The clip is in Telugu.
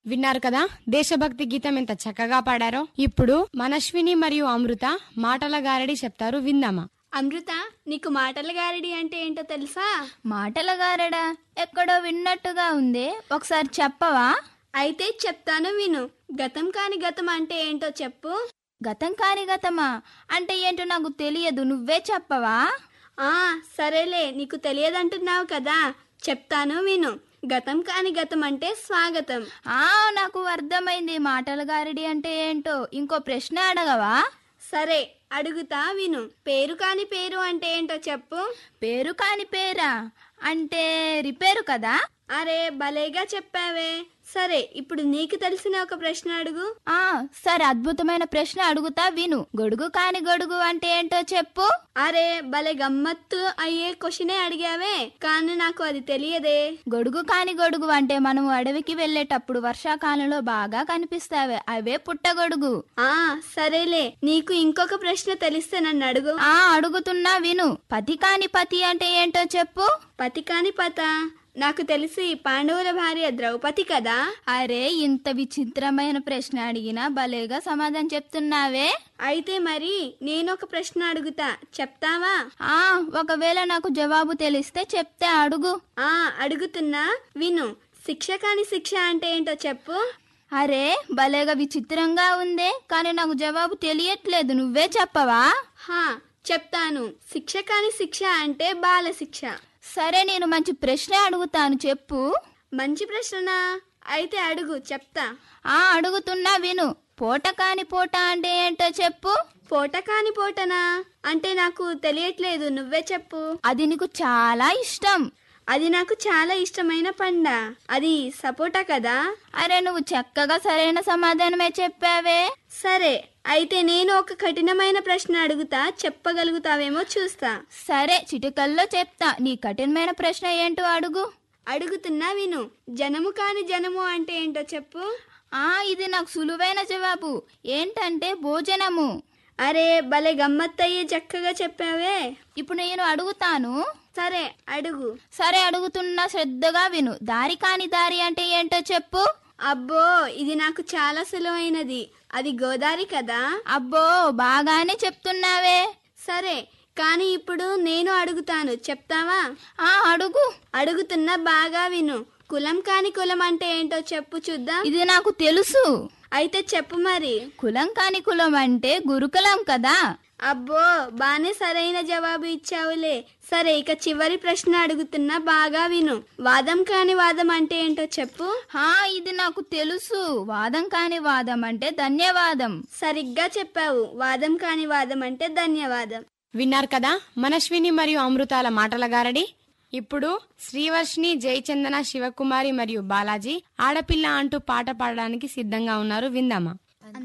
విన్నారు కదా దేశభక్తి గీతం ఎంత చక్కగా పాడారో ఇప్పుడు మనశ్విని మరియు అమృత మాటల గారడి చెప్తారు విందామా అమృత నీకు మాటల గారడి అంటే ఏంటో తెలుసా మాటల గారడా ఎక్కడో విన్నట్టుగా ఉంది ఒకసారి చెప్పవా అయితే చెప్తాను విను గతం కాని గతం అంటే ఏంటో చెప్పు గతం కాని గతమా అంటే ఏంటో నాకు తెలియదు నువ్వే చెప్పవా ఆ సరేలే నీకు తెలియదంటున్నావు కదా చెప్తాను విను గతం కాని గతం అంటే స్వాగతం ఆ నాకు అర్థమైంది మాటల గారడి అంటే ఏంటో ఇంకో ప్రశ్న అడగవా సరే అడుగుతా విను పేరు కాని పేరు అంటే ఏంటో చెప్పు పేరు కాని పేరా అంటే రిపేరు కదా అరే భలేగా చెప్పావే సరే ఇప్పుడు నీకు తెలిసిన ఒక ప్రశ్న అడుగు ఆ సరే అద్భుతమైన ప్రశ్న అడుగుతా విను గొడుగు కాని గొడుగు అంటే ఏంటో చెప్పు అరే భలే గమ్మత్తు అయ్యే క్వశ్చనే అడిగావే కానీ నాకు అది తెలియదే గొడుగు కాని గొడుగు అంటే మనం అడవికి వెళ్ళేటప్పుడు వర్షాకాలంలో బాగా కనిపిస్తావే అవే పుట్టగొడుగు ఆ సరేలే నీకు ఇంకొక ప్రశ్న తెలిస్తే నన్ను అడుగు ఆ అడుగుతున్నా విను పతి కాని పతి అంటే ఏంటో చెప్పు పతి కాని పత నాకు తెలిసి పాండవుల భార్య ద్రౌపది కదా అరే ఇంత విచిత్రమైన ప్రశ్న అడిగినా భలేగా సమాధానం చెప్తున్నావే అయితే మరి నేను ఒక ప్రశ్న అడుగుతా చెప్తావా ఆ ఒకవేళ నాకు జవాబు తెలిస్తే చెప్తే అడుగు ఆ అడుగుతున్నా విను శిక్ష కాని శిక్ష అంటే ఏంటో చెప్పు అరే భలేగా విచిత్రంగా ఉందే కానీ నాకు జవాబు తెలియట్లేదు నువ్వే చెప్పవా హా చెప్తాను శిక్ష కాని శిక్ష అంటే బాల శిక్ష సరే నేను మంచి ప్రశ్న అడుగుతాను చెప్పు మంచి ప్రశ్ననా అయితే అడుగు చెప్తా ఆ అడుగుతున్నా విను పోట కాని పోట అంటే ఏంటో చెప్పు పోట కాని పోటనా అంటే నాకు తెలియట్లేదు నువ్వే చెప్పు అది నీకు చాలా ఇష్టం అది నాకు చాలా ఇష్టమైన పండ అది సపోటా కదా అరే నువ్వు చక్కగా సరైన సమాధానమే చెప్పావే సరే అయితే నేను ఒక కఠినమైన ప్రశ్న అడుగుతా చెప్పగలుగుతావేమో చూస్తా సరే చిటికల్లో చెప్తా నీ కఠినమైన ప్రశ్న ఏంటో అడుగు అడుగుతున్నా విను జనము కాని జనము అంటే ఏంటో చెప్పు ఆ ఇది నాకు సులువైన జవాబు ఏంటంటే భోజనము అరే భలే గమ్మత్తయ్యే చక్కగా చెప్పావే ఇప్పుడు నేను అడుగుతాను సరే అడుగు సరే అడుగుతున్నా శ్రద్ధగా విను దారి కాని దారి అంటే ఏంటో చెప్పు అబ్బో ఇది నాకు చాలా సులువైనది అది గోదావరి కదా అబ్బో బాగానే చెప్తున్నావే సరే కానీ ఇప్పుడు నేను అడుగుతాను చెప్తావా ఆ అడుగు అడుగుతున్నా బాగా విను కులం కాని కులం అంటే ఏంటో చెప్పు చూద్దాం ఇది నాకు తెలుసు అయితే చెప్పు మరి కులం కాని కులం అంటే గురుకులం కదా అబ్బో బానే సరైన జవాబు ఇచ్చావులే సరే ఇక చివరి ప్రశ్న అడుగుతున్నా బాగా విను వాదం కాని వాదం అంటే ఏంటో చెప్పు హా ఇది నాకు తెలుసు వాదం కాని వాదం అంటే ధన్యవాదం సరిగ్గా చెప్పావు వాదం కాని వాదం అంటే ధన్యవాదం విన్నారు కదా మనశ్విని మరియు అమృతాల మాటల గారడి ఇప్పుడు శ్రీవర్షిని జయచందన శివకుమారి మరియు బాలాజీ ఆడపిల్ల అంటూ పాట పాడడానికి సిద్ధంగా ఉన్నారు విందామా